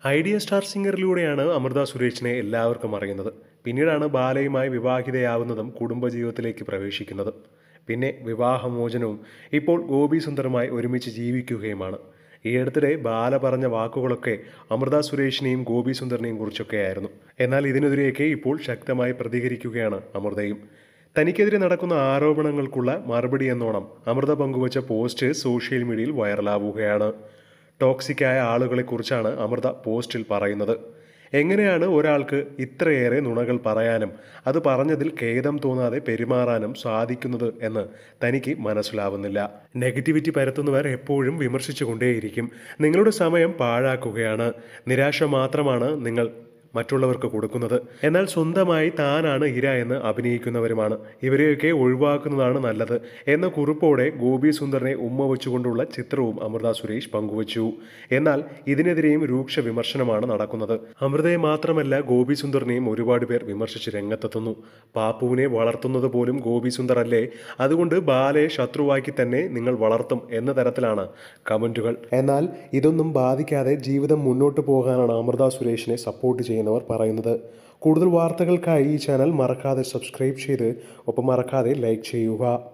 idea star സിംഗറിലൂടെയാണ് Amrita സുരേഷിനെ എല്ലാവർക്കും അറിയുന്നത് പിന്നീടാണ് ബാലയുമായി വിവാഹിതയാവുന്നതും കുടുംബജീവിതത്തിലേക്ക് പ്രവേശിക്കുന്നതും പിന്നെ വിവാഹമോചനവും ഇപ്പോൾ ഗോപി സുന്ദറുമായി ഒരുമിച്ച് ജീവിക്കുകയുമാണ് ഈ അടുത്തിടെ ബാല പറഞ്ഞ വാക്കുകളൊക്കെ അമൃത സുരേഷിനെയും ഗോപി സുന്ദറിനെയും കുറിച്ചൊക്കെയായിരുന്നു എന്നാൽ ഇതിനെതിരെയൊക്കെ ഇപ്പോൾ ശക്തമായി പ്രതികരിക്കുകയാണ് അമൃതയും തനിക്കെതിരെ നടക്കുന്ന ആരോപണങ്ങൾക്കുള്ള മറുപടി എന്നോണം അമൃത പങ്കുവച്ച പോസ്റ്റ് സോഷ്യൽ മീഡിയയിൽ വൈറലാവുകയാണ് ടോക്സിക്കായ ആളുകളെക്കുറിച്ചാണ് അമൃത പോസ്റ്റിൽ പറയുന്നത് എങ്ങനെയാണ് ഒരാൾക്ക് ഇത്രയേറെ നുണകൾ പറയാനും അത് പറഞ്ഞതിൽ ഖേദം തോന്നാതെ പെരുമാറാനും സാധിക്കുന്നത് എന്ന് തനിക്ക് മനസ്സിലാവുന്നില്ല നെഗറ്റിവിറ്റി പരത്തുന്നവർ എപ്പോഴും വിമർശിച്ചുകൊണ്ടേയിരിക്കും നിങ്ങളുടെ സമയം പാഴാക്കുകയാണ് നിരാശ മാത്രമാണ് നിങ്ങൾ മറ്റുള്ളവർക്ക് കൊടുക്കുന്നത് എന്നാൽ സ്വന്തമായി താനാണ് ഇര എന്ന് അഭിനയിക്കുന്നവരുമാണ് ഇവരെയൊക്കെ ഒഴിവാക്കുന്നതാണ് നല്ലത് എന്ന കുറിപ്പോടെ ഗോപി സുന്ദറിനെ ഉമ്മ വെച്ചുകൊണ്ടുള്ള ചിത്രവും അമൃത സുരേഷ് പങ്കുവച്ചു എന്നാൽ ഇതിനെതിരെയും രൂക്ഷ വിമർശനമാണ് നടക്കുന്നത് അമൃതയെ മാത്രമല്ല ഗോപി സുന്ദറിനെയും ഒരുപാട് പേർ വിമർശിച്ച് രംഗത്തെത്തുന്നു പാപ്പുവിനെ വളർത്തുന്നത് പോലും ഗോപി സുന്ദർ അല്ലേ അതുകൊണ്ട് ബാലയെ ശത്രുവാക്കി തന്നെ നിങ്ങൾ വളർത്തും എന്ന തരത്തിലാണ് കമന്റുകൾ എന്നാൽ ഇതൊന്നും ബാധിക്കാതെ ജീവിതം മുന്നോട്ട് പോകാനാണ് അമൃത സുരേഷിനെ സപ്പോർട്ട് ചെയ്യുന്നവർ പറയുന്നത് കൂടുതൽ വാർത്തകൾക്കായി ഈ ചാനൽ മറക്കാതെ സബ്സ്ക്രൈബ് ചെയ്ത് ഒപ്പം മറക്കാതെ ലൈക്ക് ചെയ്യുക